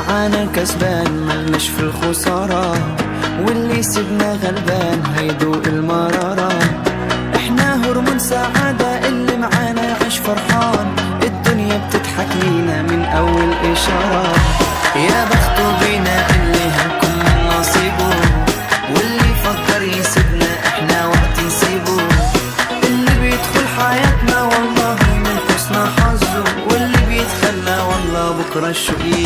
معانا كسبان ملناش في الخسارة واللي سيبنا غلبان هيدوق المرارة احنا هرمون سعادة اللي معانا يعيش فرحان الدنيا بتضحك لينا من أول إشارة يا بخته بينا اللي هنكون من نصيبه واللي فكر يسيبنا احنا وقت نسيبه اللي بيدخل حياتنا والله من حسن حظه واللي بيتخلى والله بكرة الشوق